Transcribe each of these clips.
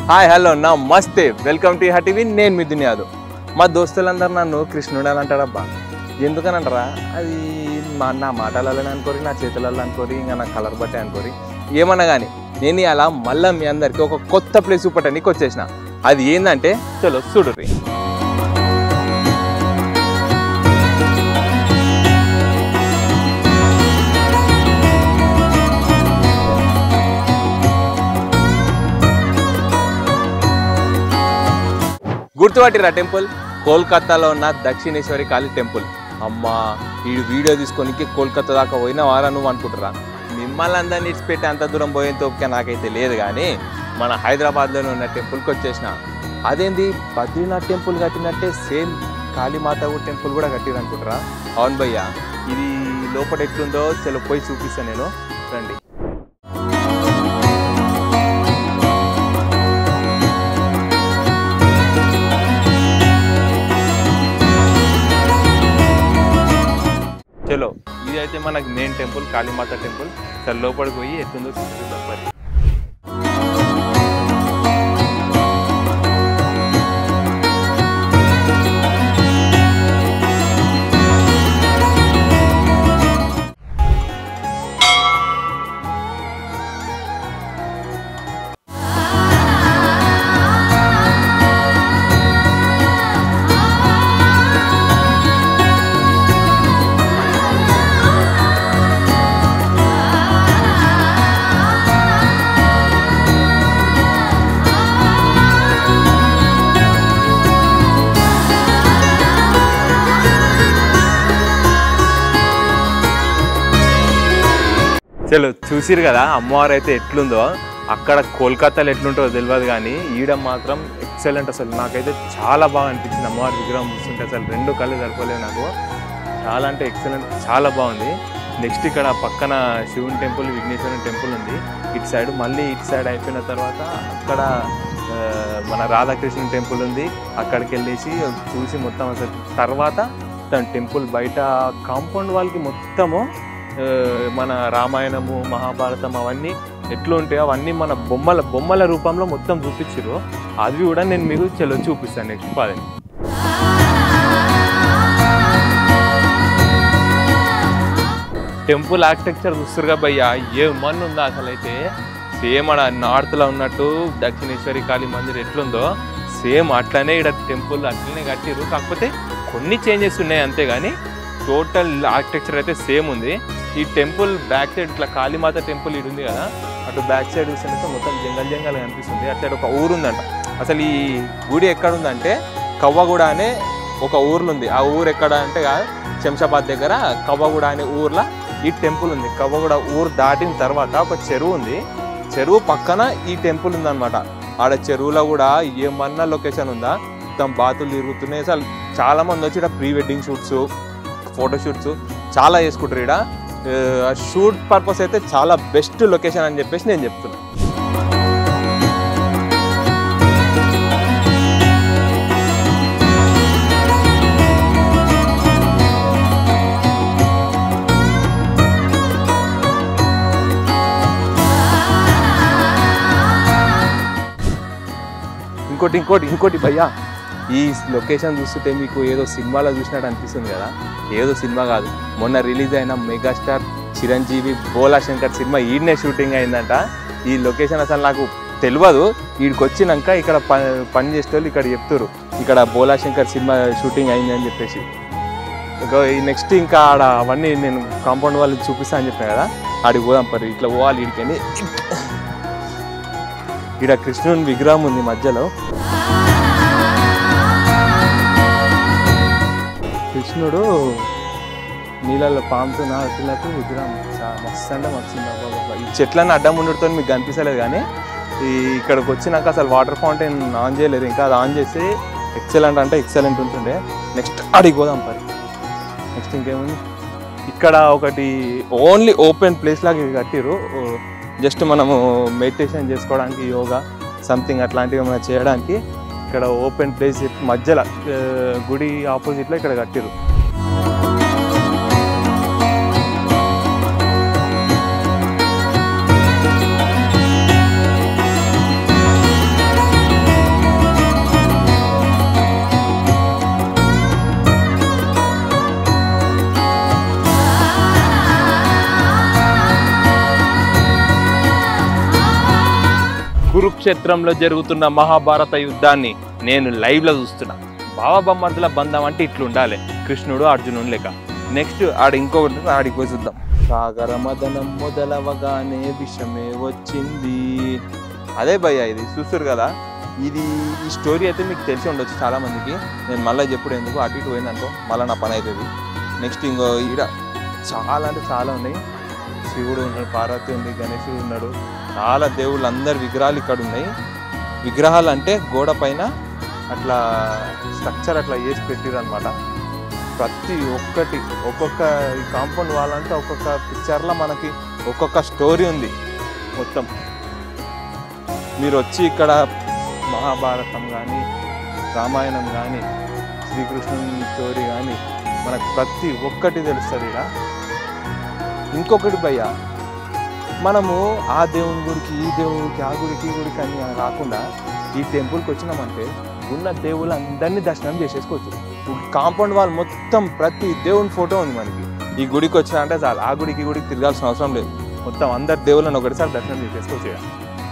Hi hello నమస్తే welcome to TV నేను మీ దునియాదు మా దోస్తులందరూ నన్ను కృష్ణుడు అని అంటాడబ్బా ఎందుకని అంటారా అది మా నా మాటలలో అనుకోరి నా చేతులలో అనుకోరి ఇంకా నా కలర్ బట్టే అనుకోరి ఏమన్నా కానీ నేను అలా మళ్ళీ మీ అందరికీ ఒక కొత్త ప్లేస్ చూపటానికి వచ్చేసిన అది ఏంటంటే చలో చూడుర్రి గుర్తుపట్టిరా టెంపుల్ కోల్కతాలో ఉన్న దక్షిణేశ్వరి కాళీ టెంపుల్ అమ్మా ఈ వీడియో తీసుకొని కోల్కతా దాకా పోయిన వారా నువ్వు అనుకుంటురా మిమ్మల్ని అందరినీ ఇచ్చిపెట్టి అంత దూరం పోయేంత ఓపిక నాకైతే లేదు కానీ మన హైదరాబాద్లోనే ఉన్న టెంపుల్కి వచ్చేసిన అదేంది బద్రీనాథ్ టెంపుల్ కట్టినట్టే సేమ్ కాళీమాత టెంపుల్ కూడా కట్టిరు అనుకుంటారా అవును భయ్య ఇది లోపల ఎట్లుందో చలో పోయి చూపిస్తాను నేను రండి చలో ఇది అయితే మనకి మెయిన్ టెంపుల్ కాళీమాత టెంపుల్ సరే లోపలికి పోయి ఎట్లుందో చూపిద్దాం మరి చలో చూసిరు కదా అమ్మవారు అయితే ఎట్లుందో అక్కడ కోల్కతాలో ఎట్లుంటుందో తెలియదు కానీ ఈడ మాత్రం ఎక్సలెంట్ అసలు నాకైతే చాలా బాగా అనిపించింది అమ్మవారి విగ్రహం చూస్తుంటే అసలు రెండు కళ్ళు సరిపోలేవు నాకు చాలా అంటే ఎక్సలెంట్ చాలా బాగుంది నెక్స్ట్ ఇక్కడ పక్కన శివుని టెంపుల్ విఘ్నేశ్వరుని టెంపుల్ ఉంది ఇటు సైడ్ మళ్ళీ ఇటు సైడ్ అయిపోయిన తర్వాత అక్కడ ఆ, మన రాధాకృష్ణ టెంపుల్ ఉంది అక్కడికి వెళ్ళేసి చూసి మొత్తం అసలు తర్వాత తన టెంపుల్ బయట కాంపౌండ్ వాళ్ళకి మొత్తము ఆ, మన రామాయణము మహాభారతం అవన్నీ ఎట్లుంటాయో అవన్నీ మన బొమ్మల బొమ్మల రూపంలో మొత్తం చూపించారు అవి కూడా నేను మీకు చలో చూపిస్తాను నెక్స్ట్ పదండి టెంపుల్ ఆర్కిటెక్చర్ చూస్తురుగా భయ్యా ఏమన్నా ఉందా అసలు అయితే సేమ్ ఆడ నార్త్లో ఉన్నట్టు దక్షిణేశ్వరి కాళీ మందిర్ ఎట్లుందో సేమ్ అట్లనే ఇక్కడ టెంపుల్ అట్లనే కట్టిరు కాకపోతే కొన్ని చేంజెస్ ఉన్నాయి అంతే కానీ టోటల్ ఆర్కిటెక్చర్ అయితే సేమ్ ఉంది ఈ టెంపుల్ బ్యాక్ సైడ్ ఇట్లా కాళీమాత టెంపుల్ ఇది ఉంది కదా అటు బ్యాక్ సైడ్ చూస్తుంటే మొత్తం జంగల్ జంగల్ కనిపిస్తుంది అటు సైడ్ ఒక ఊరు ఉందంట అసలు ఈ గుడి ఎక్కడ ఉందంటే కవ్వగూడ అనే ఒక ఊర్లో ఉంది ఆ ఊరు ఎక్కడ అంటే కాదు, శంషాబాద్ దగ్గర కవ్వగూడ అనే ఊర్లో ఈ టెంపుల్ ఉంది కవ్వగూడ ఊరు దాటిన తర్వాత ఒక చెరువు ఉంది చెరువు పక్కన ఈ టెంపుల్ ఉందన్నమాట ఆడ చెరువులో కూడా ఏమన్నా లొకేషన్ ఉందా మొత్తం బాతులు తిరుగుతున్నాయి అసలు చాలా మంది వచ్చి ఇక్కడ pre wedding shoots photo shoots చాలా చేసుకుంటారు ఇక్కడ షూట్ పర్పస్ అయితే చాలా బెస్ట్ లొకేషన్ అని చెప్పేసి నేను చెప్తున్నాను ఇంకోటి ఇంకోటి ఇంకోటి భయ్యా ఈ లొకేషన్ చూస్తుంటే మీకు ఏదో సినిమాలో చూసినట్టు అనిపిస్తుంది కదా ఏదో సినిమా కాదు మొన్న రిలీజ్ అయిన మెగాస్టార్ చిరంజీవి బోలా శంకర్ సినిమా ఈడనే షూటింగ్ అయిందంట ఈ లొకేషన్ అసలు నాకు తెలియదు వీడికి వచ్చినాక ఇక్కడ ప పని చేసే వాళ్ళు ఇక్కడ చెప్తారు ఇక్కడ బోలా శంకర్ సినిమా షూటింగ్ అయింది అని చెప్పేసి ఇంకా ఈ నెక్స్ట్ ఇంకా ఆడ అవన్నీ నేను కాంపౌండ్ వాళ్ళు చూపిస్తా అని చెప్పాను కదా ఆడికి పోదాం పరి ఇట్లా పోవాలి వీడికని ఇక్కడ కృష్ణుని విగ్రహం ఉంది మధ్యలో కృష్ణుడు నీళ్ళలో పాముతూ నాటులకు విగ్రహం చా- మస్తు అంటే మస్తు ఉంది అబ్బా బాబా. ఈ చెట్లన్నీ అడ్డం ఉండటంతో మీకు కనిపించలేదు కానీ ఈ ఇక్కడికి వచ్చినాక అసలు వాటర్ ఫౌంటైన్ ఆన్ చేయలేదు ఇంకా అది ఆన్ చేసి ఎక్సలెంట్ అంటే ఎక్సలెంట్ ఉంటుండే నెక్స్ట్ అడిగి పోదాం పరి నెక్స్ట్ ఇంకేముంది ఇక్కడ ఒకటి ఓన్లీ ఓపెన్ ప్లేస్ లాగా ఇది కట్టిరు జస్ట్ మనము మెడిటేషన్ చేసుకోవడానికి యోగా సంథింగ్ అట్లాంటివి ఏమైనా చేయడానికి ఇక్కడ ఓపెన్ ప్లేస్ మధ్యలో ఆ, గుడి ఆపోజిట్లో ఇక్కడ కట్టిరు కురుక్షేత్రంలో జరుగుతున్న మహాభారత యుద్ధాన్ని నేను లైవ్లో చూస్తున్నా బావబొమ్మర్దుల బంధం అంటే ఇట్లుండాలి కృష్ణుడు అర్జునుడు లేక నెక్స్ట్ ఆడ ఇంకొకటి ఆడికి పోయి చూద్దాం సాగర మదనం మొదలవగానే విషమే వచ్చింది అదే భయ్య ఇది చూస్తారు కదా ఇది ఈ స్టోరీ అయితే మీకు తెలిసి ఉండొచ్చు చాలా మందికి నేను మళ్ళీ చెప్పుడు ఎందుకు అటు ఇటు పోయిందనుకో మళ్ళీ నా పని అవుతుంది నెక్స్ట్ ఇంకో ఈడ చాలా అంటే చాలా ఉన్నాయి శివుడు ఉన్నాడు పార్వతి ఉంది గణేశుడు ఉన్నాడు చాలా దేవుళ్ళు అందరి విగ్రహాలు ఇక్కడ ఉన్నాయి విగ్రహాలు అంటే గోడ పైన అట్లా స్ట్రక్చర్ అట్లా వేసి పెట్టిరు అనమాట ప్రతి ఒక్కటి ఒక్కొక్క ఈ కాంపౌండ్ వాళ్ళంటే ఒక్కొక్క పిక్చర్లో మనకి ఒక్కొక్క స్టోరీ ఉంది మొత్తం మీరు వచ్చి ఇక్కడ మహాభారతం కానీ రామాయణం కానీ శ్రీకృష్ణుని స్టోరీ కానీ మనకు ప్రతి ఒక్కటి తెలుస్తుంది ఇక్కడ ఇంకొకటి భయ్య మనము ఆ దేవుని గుడికి ఈ దేవుడికి ఆ గుడికి ఈ గుడికి అని రాకుండా ఈ టెంపుల్కి వచ్చినామంటే ఉన్న దేవుళ్ళు అందరినీ దర్శనం చేసేసుకోవచ్చు కాంపౌండ్ వాల్ మొత్తం ప్రతి దేవుని ఫోటో ఉంది మనకి ఈ గుడికి వచ్చినా అంటే చాలు ఆ గుడికి ఈ గుడికి తిరగాల్సిన అవసరం లేదు మొత్తం అందరి దేవుళ్ళని ఒకటిసారి దర్శనం చేసేసుకోవచ్చు ఇక.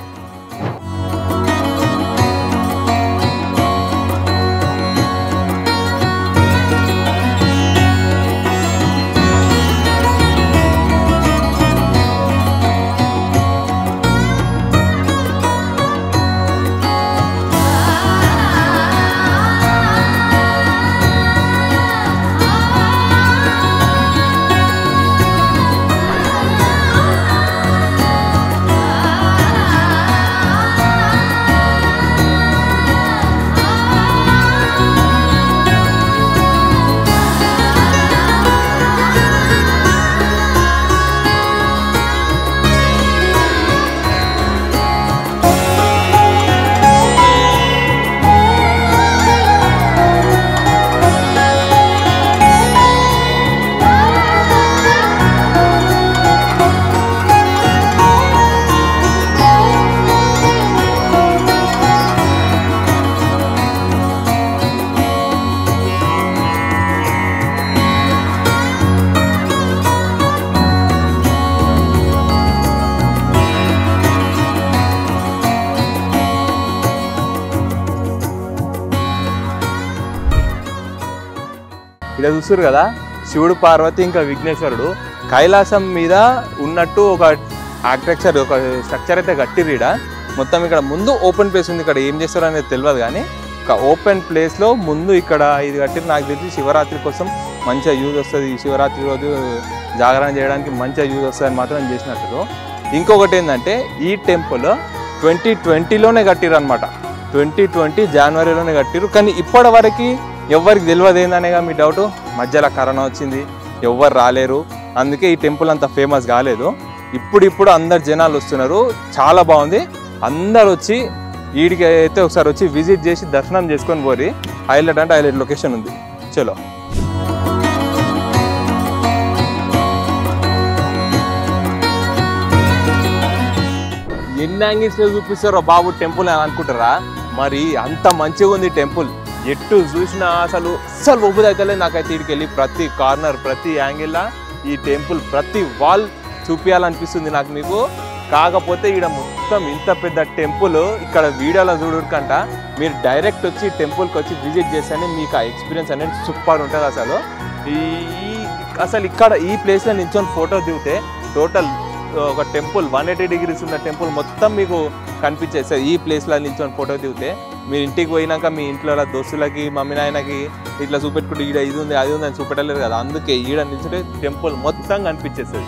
ఇక్కడ చూస్తారు కదా శివుడు పార్వతి ఇంకా విఘ్నేశ్వరుడు కైలాసం మీద ఉన్నట్టు ఒక ఆర్కిటెక్చర్ ఒక స్ట్రక్చర్ అయితే కట్టిర్రు ఈడ మొత్తం ఇక్కడ ముందు ఓపెన్ ప్లేస్ ఉంది ఇక్కడ ఏం చేస్తారు అనేది తెలియదు కానీ ఒక ఓపెన్ ప్లేస్లో ముందు ఇక్కడ ఇది కట్టిరు నాకు తెలిసి శివరాత్రి కోసం మంచిగా యూజ్ వస్తుంది ఈ శివరాత్రి రోజు జాగరణ చేయడానికి మంచిగా యూజ్ వస్తుంది అని మాత్రం చేసినట్టు ఇంకొకటి ఏంటంటే ఈ టెంపుల్ ట్వంటీ ట్వంటీలోనే కట్టిరు అనమాట ట్వంటీ ట్వంటీ జనవరిలోనే కట్టిరు కానీ ఇప్పటి వరకు ఎవరికి తెలియదు ఏందనేగా మీ డౌట్ మధ్యలో కరోనా వచ్చింది ఎవ్వరు రాలేరు అందుకే ఈ టెంపుల్ అంత ఫేమస్ కాలేదు ఇప్పుడు ఇప్పుడు అందరు జనాలు వస్తున్నారు చాలా బాగుంది అందరు వచ్చి వీడికి అయితే ఒకసారి వచ్చి విజిట్ చేసి దర్శనం చేసుకొని పోరి హైలైట్ అంటే హైలైట్ లొకేషన్ ఉంది చలో ఎన్ని యాంగిల్స్ లో చూపిస్తారో బాబు టెంపుల్ అని అనుకుంటారా మరి అంత మంచిగా ఉంది టెంపుల్ ఎట్టు చూసినా అసలు అసలు ఒప్పుదైతే నాకైతే ఇక్కడికి వెళ్ళి ప్రతి కార్నర్ ప్రతి యాంగిల్ ఈ టెంపుల్ ప్రతి వాల్ చూపించాలనిపిస్తుంది నాకు మీకు కాకపోతే ఇక్కడ మొత్తం ఇంత పెద్ద టెంపుల్ ఇక్కడ వీడియోలో చూడకంట మీరు డైరెక్ట్ వచ్చి టెంపుల్కి వచ్చి విజిట్ చేస్తేనే మీకు ఆ ఎక్స్పీరియన్స్ అనేది సూపర్ ఉంటుంది అసలు ఈ ఈ- అసలు ఇక్కడ ఈ ప్లేస్లో నించొని ఫోటో దిగితే టోటల్ ఒక టెంపుల్ వన్ ఎయిటీ డిగ్రీస్ ఉన్న టెంపుల్ మొత్తం మీకు కనిపించేస్తుంది ఈ ప్లేస్లో నించొని ఫోటో దిగితే మీరు ఇంటికి పోయినాక మీ ఇంట్లో వాళ్ళ దోస్తులకి మమ్మీ నాయనకి ఇట్లా చూపెట్టుకుంటే ఈడ ఇది ఉంది అది ఉంది అని చూపెట్టలేరు కదా అందుకే ఈడ నిల్చుంటే టెంపుల్ మొత్తం కనిపించేస్తుంది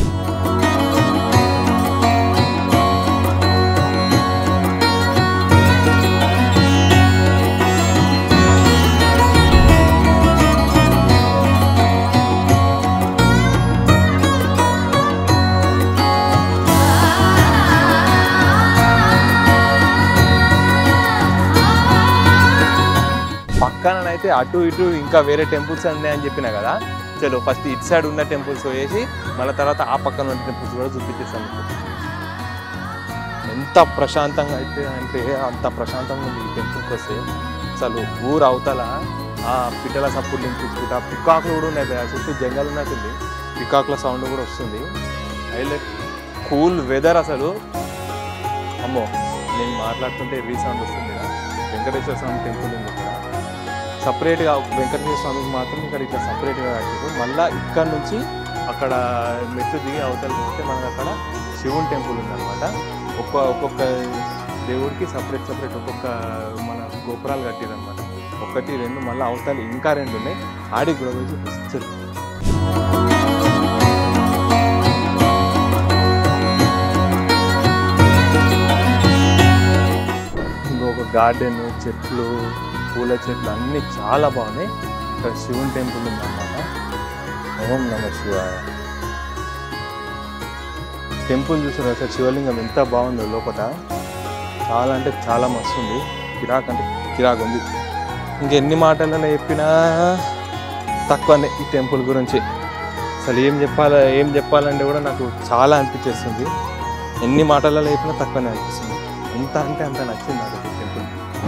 పక్కనైతే అటు ఇటు ఇంకా వేరే టెంపుల్స్ ఉన్నాయని చెప్పిన కదా చలో ఫస్ట్ ఇటు సైడ్ ఉన్న టెంపుల్స్ పోయేసి మళ్ళీ తర్వాత ఆ పక్కన ఉన్న టెంపుల్స్ కూడా చూపించేస్తాను మీకు ఎంత ప్రశాంతంగా అయితే అంటే అంత ప్రశాంతంగా ఉంది ఈ టెంపుల్కి వస్తే అసలు ఊరు అవతల ఆ పిట్టల సప్పుడు వినిపించుకుంటా పికాకులు కూడా ఉన్నాయి భయ్యా. చుట్టూ జంగల్ ఉన్నట్టుంది పికాకుల సౌండ్ కూడా వస్తుంది హైలైట్ కూల్ వెదర్ అసలు అమ్మో నేను మాట్లాడుతుంటే రీసౌండ్ వస్తుంది కదా వెంకటేశ్వర స్వామి టెంపుల్ ఉంది ఇక్కడ సపరేట్గా వెంకటేశ్వర స్వామికి మాత్రం ఇక్కడ ఇట్లా సపరేట్గా కట్టారు మళ్ళీ ఇక్కడ నుంచి అక్కడ మెట్లు దిగి అవతల పోతే మనకు అక్కడ శివుని టెంపుల్ ఉందన్నమాట ఒక్క ఒక్కొక్క దేవుడికి సపరేట్ సపరేట్ ఒక్కొక్క మన గోపురాలు కట్టారు అనమాట ఒకటి రెండు మళ్ళీ అవతల ఇంకా రెండు ఉన్నాయి ఆడికి కూడా పోయి చూపిస్తారు ఇంకొక గార్డెన్ చెట్లు పూల చెట్లు అన్నీ చాలా బాగున్నాయి ఇక్కడ శివుని టెంపుల్ ఉందన్నమాట ఓం నమ శివాయ టెంపుల్ చూసారు సార్ శివలింగం ఎంత బాగుందో లోపల చాలా అంటే చాలా మస్తు ఉంది కిరాక్ అంటే కిరాక్ ఉంది ఇంకెన్ని మాటలలో చెప్పినా తక్కువనే ఈ టెంపుల్ గురించి అసలు ఏం చెప్పాలా ఏం చెప్పాలంటే కూడా నాకు చాలా అనిపించేస్తుంది ఎన్ని మాటలలో చెప్పినా తక్కువనే అనిపిస్తుంది ఎంత అంటే అంత నచ్చింది నాకు ఈ టెంపుల్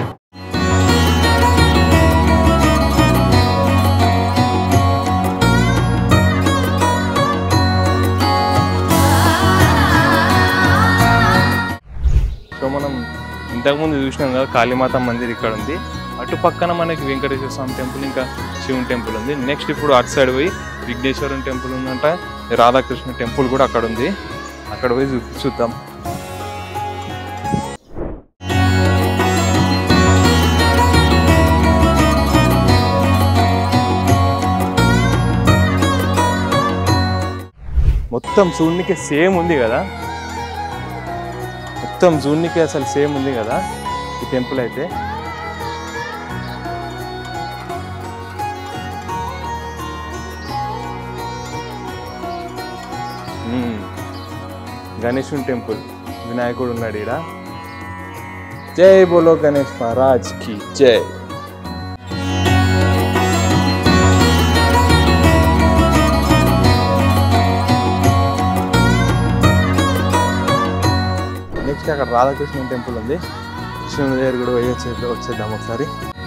సో మనం ఇంతకుముందు చూసినాం కదా కాళీమాత మందిర్ ఇక్కడ ఉంది అటు పక్కన మనకి వెంకటేశ్వర స్వామి టెంపుల్ ఇంకా శివుని టెంపుల్ ఉంది నెక్స్ట్ ఇప్పుడు అటు సైడ్ పోయి విఘ్నేశ్వరం టెంపుల్ ఉందంట రాధాకృష్ణ టెంపుల్ కూడా అక్కడ ఉంది అక్కడ పోయి చూ చూద్దాం మొత్తం చూడనికి సేమ్ ఉంది కదా మొత్తం జూన్నికి అసలు సేమ్ ఉంది కదా ఈ టెంపుల్ అయితే మ్మ్. గణేశుని టెంపుల్ వినాయకుడు ఉన్నాడు ఈడ జై బోలో గణేష్ మహారాజ్ కి జై నెక్స్ట్ అక్కడ రాధాకృష్ణ టెంపుల్ ఉంది కృష్ణుని దగ్గర కూడా పోయి వచ్చే వచ్చేద్దాం ఒకసారి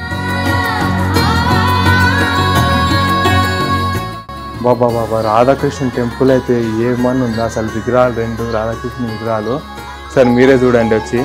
బాబా బాబా రాధాకృష్ణ టెంపుల్ అయితే ఏమని ఉంది అసలు విగ్రహాలు రెండు రాధాకృష్ణ విగ్రహాలు సరే మీరే చూడండి వచ్చి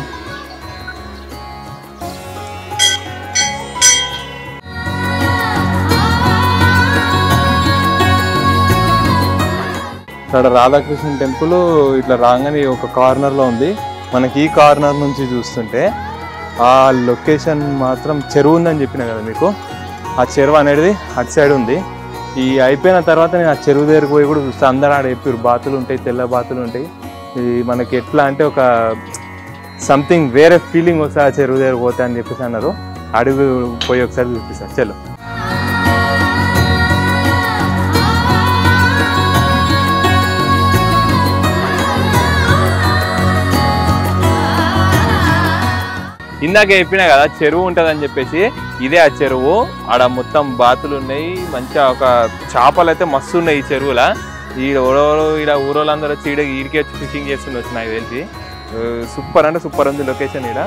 ఇక్కడ రాధాకృష్ణ టెంపుల్ ఇట్లా రాగానే ఒక కార్నర్లో ఉంది మనకి ఈ కార్నర్ నుంచి చూస్తుంటే ఆ లొకేషన్ మాత్రం చెరువు ఉందని చెప్పిన కదా మీకు ఆ చెరువు అనేది అటు సైడ్ ఉంది ఈ అయిపోయిన తర్వాత నేను ఆ చెరువు దగ్గరికి పోయి కూడా చూస్తాను అందరూ ఆడ చెప్పారు బాతులు ఉంటాయి తెల్ల బాతులు ఉంటాయి ఈ మనకి ఎట్లా అంటే ఒక సంథింగ్ వేరే ఫీలింగ్ వస్తుంది ఆ చెరువు దగ్గర పోతే అని చెప్పేసి అన్నారు అడుగు పోయి ఒకసారి చూపిస్తాను చలో ఇందాక చెప్పినా కదా చెరువు ఉంటుందని చెప్పేసి ఇదే ఆ చెరువు ఆడ మొత్తం బాతులు ఉన్నాయి మంచిగా ఒక చేపలు అయితే మస్తు ఉన్నాయి ఈ చెరువుల ఈ ఊరోళ్ళు ఈడ ఊరోళ్ళందరూ వచ్చి ఈడ ఈడికి వచ్చి ఫిషింగ్ చేస్తుండే వచ్చి నాకు తెలిసి సూపర్ అంటే సూపర్ ఉంది లొకేషన్ ఈడ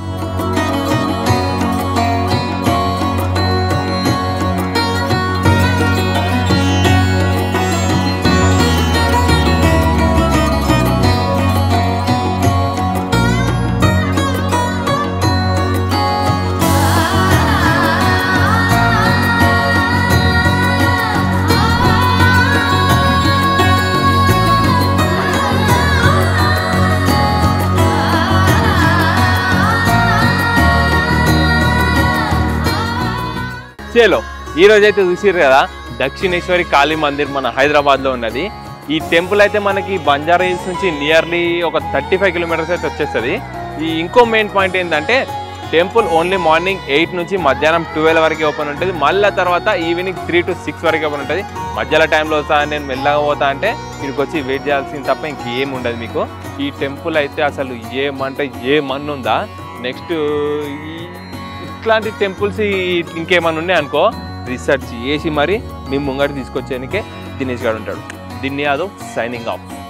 చేలో ఈ రోజు అయితే చూసిర్రు కదా దక్షిణేశ్వరి కాళీ మందిర్ మన హైదరాబాద్ లో ఉన్నది ఈ టెంపుల్ అయితే మనకి బంజారా హిల్స్ నుంచి నియర్లీ ఒక థర్టీ ఫైవ్ కిలోమీటర్స్ అయితే వచ్చేస్తుంది ఈ ఇంకో మెయిన్ పాయింట్ ఏంటంటే టెంపుల్ ఓన్లీ మార్నింగ్ ఎయిట్ నుంచి మధ్యాహ్నం ట్వెల్వ్ వరకు ఓపెన్ ఉంటుంది మళ్ళీ తర్వాత ఈవినింగ్ త్రీ టు సిక్స్ వరకు ఓపెన్ ఉంటుంది మధ్యలో టైంలో వస్తా నేను మెల్లగా పోతా అంటే ఇక్కడికి వచ్చి వెయిట్ చేయాల్సింది తప్ప ఇంకేం ఉండదు మీకు ఈ టెంపుల్ అయితే అసలు ఏమంటే ఏ మన్ను ఉందా నెక్స్ట్ ఈ ఇట్లాంటి టెంపుల్స్ ఇంకేమైనా ఉన్నాయి అనుకో రీసెర్చ్ చేసి మరి మీ ముంగట తీసుకొచ్చేందుకే దినేష్ గారు ఉంటాడు దిన్ని యాదవ్ సైనింగ్ ఆఫ్